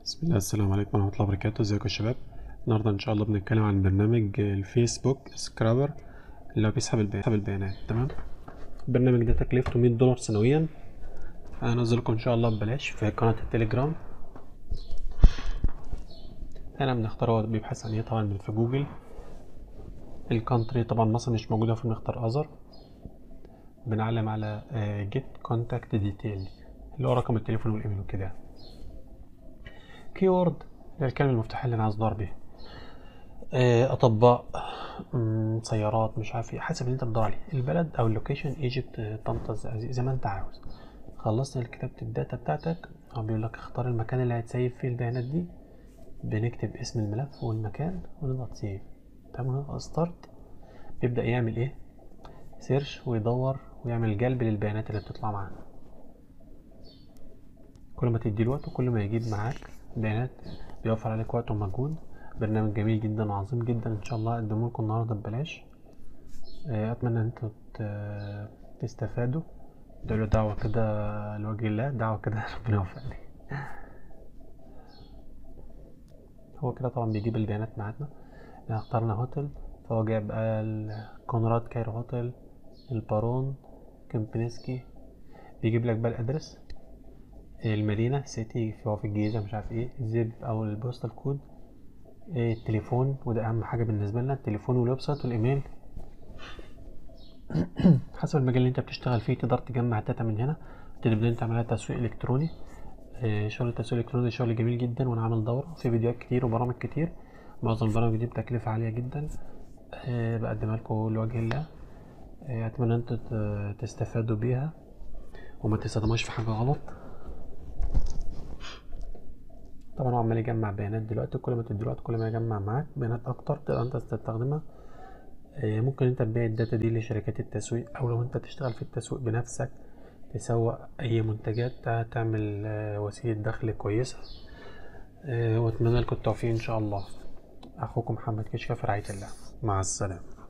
بسم الله السلام عليكم ورحمة الله وبركاته ازيكم يا شباب النهاردة ان شاء الله بنتكلم عن برنامج الفيسبوك سكرابر اللي هو بيسحب البي- بيسحب البيانات تمام البرنامج ده تكلفته 100 دولار سنويا هنزلكم ان شاء الله ببلاش في قناة التليجرام هنا بنختار هو بيبحث عن ايه طبعا من في جوجل الكونتري طبعا مصر مش موجودة فبنختار اذر بنعلم على جيت كونتاكت ديتيل اللي هو رقم التليفون والايميل وكده كيورد هي الكلمة المفتاحية اللي أنا عايز أدور بيها آه، أطباء مم، سيارات مش عارف ايه حسب اللي أنت بتدور عليه البلد أو اللوكيشن ايجيبت طنطا زي زي ما أنت عاوز خلصت كتابة الداتا بتاعتك هو بيقول لك اختار المكان اللي هتسيب فيه البيانات دي بنكتب اسم الملف والمكان ونضغط سيف تمام ونضغط ستارت بيبدأ يعمل ايه سيرش ويدور ويعمل جلب للبيانات اللي بتطلع معانا كل ما تدي الوقت وكل ما يجيب معاك بيانات بيوفر عليك وقت ومجهود برنامج جميل جدا وعظيم جدا ان شاء الله اقدمه لكم النهارده ببلاش آه، اتمنى ان انتوا ت- تستفادوا ادعوا له دعوه كده لوجه الله دعوه كده ربنا يوفقني هو كده طبعا بيجيب البيانات معانا احنا اخترنا هوتل فهو جايب بقى الكونراد كايرو هوتل البارون كمبنسكي بيجيب لك بقى الادرس المدينة سيتي هو في الجيزة مش عارف ايه زب او البوستال كود إيه التليفون وده اهم حاجة بالنسبة لنا التليفون والويب سايت والايميل حسب المجال اللي انت بتشتغل فيه تقدر تجمع داتا من هنا تبدأ انت تعملها تسويق الكتروني إيه شغل التسويق الالكتروني شغل جميل جدا وانا عامل دورة في فيديوهات كتير وبرامج كتير معظم البرامج دي بتكلفة عالية جدا إيه بقدمها لكم لوجه الله إيه اتمنى انتوا ت- تستفادوا بيها وما تستخدموش في حاجة غلط طبعا هو عمال يجمع بيانات دلوقتي كل ما تدي الوقت كل ما يجمع معاك بيانات اكتر تقدر انت تستخدمها آه، ممكن انت تبيع الداتا دي لشركات التسويق او لو انت تشتغل في التسويق بنفسك تسوق اي منتجات تع- تعمل آه، وسيلة دخل كويسة آه، واتمنى لكم التوفيق ان شاء الله اخوكم محمد كشكة في رعاية الله مع السلامة